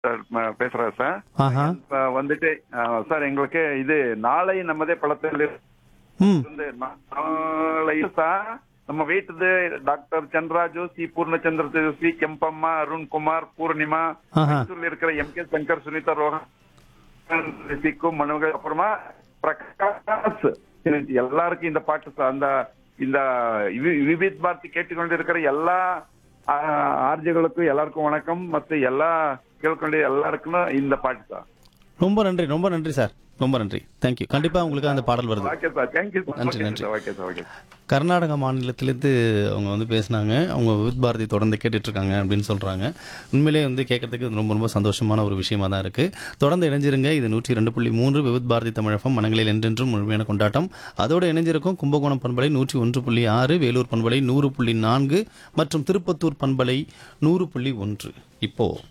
Sir ம- பேசுறேன் sir ஆஹா இப்ப வந்துட்டு அஹ், சார் எங்களுக்கு இது நாளை நமதே பழத்தில் ம் இருந்து நாளை சார் நம்ம வீட்டுது டாக்டர் ಚಂದ್ರಾಜು ಸಿ ಪೂರ್ಣಚಂದ್ರ ತೇಜಸ್ವಿ ಕೆಂಪಮ್ಮ ಅರುಣ್ ಕುಮಾರ್ ಪೂರ್ಣಿಮಾ ஆஹா ಮೈಸೂರಲ್ಲಿ இருக்கிற ಎಂ ಕೆ ಶಂಕರ್ ಸುನೀತಾ ரோஹன் ரிஷிக்கு மனுகள் அப்புறமா பிரகாஷ் எல்லாருக்கும் இந்த பாட்டு சார் அந்த இந்த வி- விவித் பாரதி கேட்டுக்கொண்டிருக்கிற எல்லா ஆர்ஜிகளுக்கும் எல்லாருக்கும் வணக்கம் மத்த எல்லா கேட்கொண்டு எல்லாருக்கும் இந்த பாட்டு சார் ரொம்ப நன்றி ரொம்ப நன்றி சார் ரொம்ப நன்றி தேங்க்யூ கண்டிப்பாக உங்களுக்கு அந்த பாடல் வருது ஓகே சார் தேங்க்யூ நன்றி, நன்றி. ஓகே சார் ஓகே கர்நாடக மாநிலத்திலேருந்து அவங்க வந்து பேசினாங்க அவங்க வித் பாரதி தொடர்ந்து கேட்டுட்டு இருக்காங்க அப்படின்னு சொல்றாங்க உண்மையிலேயே வந்து கேட்கறதுக்கு இது ரொம்ப ரொம்ப சந்தோஷமான ஒரு விஷயமா தான் இருக்கு தொடர்ந்து இணைஞ்சிருங்க இது நூற்றி ரெண்டு புள்ளி மூன்று விவித் பாரதி தமிழகம் மனங்களில் என்றென்றும் முழுமையான கொண்டாட்டம் அதோடு இணைஞ்சிருக்கும் கும்பகோணம் பண்பலை நூற்றி ஒன்று புள்ளி ஆறு வேலூர் பண்பலை நூறு புள்ளி நான்கு மற்றும் திருப்பத்தூர் பண்பலை நூறு புள்ளி ஒன்று இப்போ